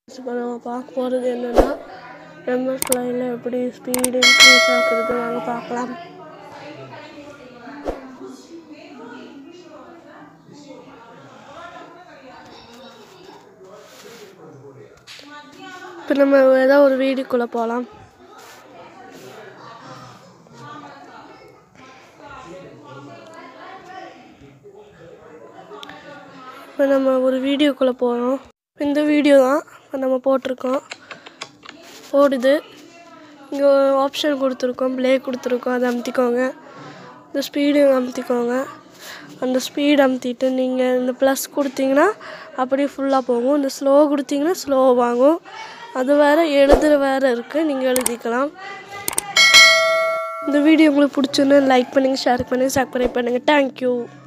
இப்போ நம்ம பார்க்க போகிறது என்னென்னா எம்எஸ் லைனில் எப்படி ஸ்பீடு இன்க்ரீஸ் ஆகுறது வாங்க பார்க்கலாம் இப்போ நம்ம ஏதாவது ஒரு வீடியோக்குள்ளே போகலாம் இப்போ நம்ம ஒரு வீடியோக்குள்ளே போகிறோம் இந்த வீடியோ தான் இப்போ நம்ம போட்டிருக்கோம் ஓடுது இங்கே ஒரு ஆப்ஷன் கொடுத்துருக்கோம் ப்ளே கொடுத்துருக்கோம் அதை அமுத்திக்கோங்க இந்த ஸ்பீடு அமுத்திக்கோங்க அந்த ஸ்பீடு அமுத்திட்டு நீங்கள் இந்த ப்ளஸ் கொடுத்தீங்கன்னா அப்படியே ஃபுல்லாக போகும் இந்த ஸ்லோ கொடுத்தீங்கன்னா ஸ்லோ வாங்கும் அது வேறு எழுதுகிற வேறு இருக்குது நீங்கள் எழுதிக்கலாம் இந்த வீடியோ உங்களுக்கு பிடிச்சிருந்தா லைக் பண்ணுங்கள் ஷேர் பண்ணுங்கள் சப்ஸ்கிரைப் பண்ணுங்கள் தேங்க்யூ